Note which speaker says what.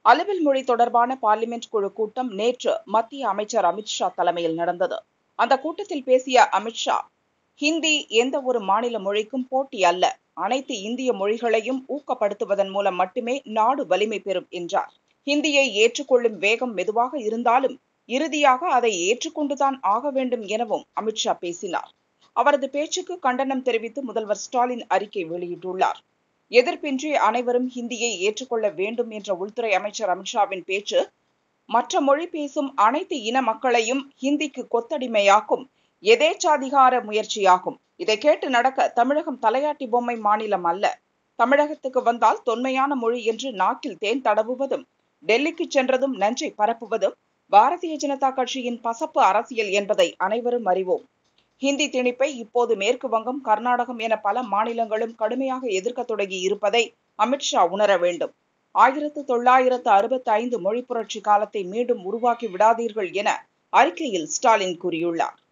Speaker 1: அலுவல் மொழி தொடர்பான பார்லிமெண்ட் குழு கூட்டம் நேற்று மத்திய அமைச்சர் அமித்ஷா தலைமையில் நடந்தது அந்த கூட்டத்தில் பேசிய அமித்ஷா ஹிந்தி எந்த ஒரு மாநில மொழிக்கும் போட்டி அல்ல அனைத்து இந்திய மொழிகளையும் ஊக்கப்படுத்துவதன் மூலம் மட்டுமே நாடு வலிமை பெறும் என்றார் ஹிந்தியை ஏற்றுக்கொள்ளும் வேகம் மெதுவாக இருந்தாலும் இறுதியாக அதை ஏற்றுக்கொண்டுதான் ஆக வேண்டும் எனவும் அமித்ஷா பேசினார் அவரது பேச்சுக்கு கண்டனம் தெரிவித்து முதல்வர் ஸ்டாலின் அறிக்கை வெளியிட்டுள்ளார் எதிர்ப்பின்றி அனைவரும் ஹிந்தியை ஏற்றுக்கொள்ள வேண்டும் என்ற உள்துறை அமைச்சர் அமித்ஷாவின் பேச்சு மற்ற மொழி பேசும் அனைத்து இன மக்களையும் ஹிந்திக்கு கொத்தடிமையாக்கும் எதேச்சாதிகார முயற்சியாகும் இதை கேட்டு நடக்க தமிழகம் தலையாட்டி பொம்மை மாநிலம் அல்ல தமிழகத்துக்கு வந்தால் தொன்மையான மொழி என்று நாக்கில் தேன் தடவுவதும் டெல்லிக்கு சென்றதும் நஞ்சை பரப்புவதும் பாரதிய ஜனதா கட்சியின் பசப்பு அரசியல் என்பதை அனைவரும் அறிவோம் ஹிந்தி திணிப்பை இப்போது மேற்கு வங்கம் கர்நாடகம் என பல மாநிலங்களும் கடுமையாக எதிர்க்க தொடங்கி இருப்பதை அமித்ஷா உணர வேண்டும் ஆயிரத்து தொள்ளாயிரத்து அறுபத்தி ஐந்து மொழி புரட்சி காலத்தை மீண்டும் உருவாக்கி விடாதீர்கள் என அறிக்கையில் ஸ்டாலின் கூறியுள்ளார்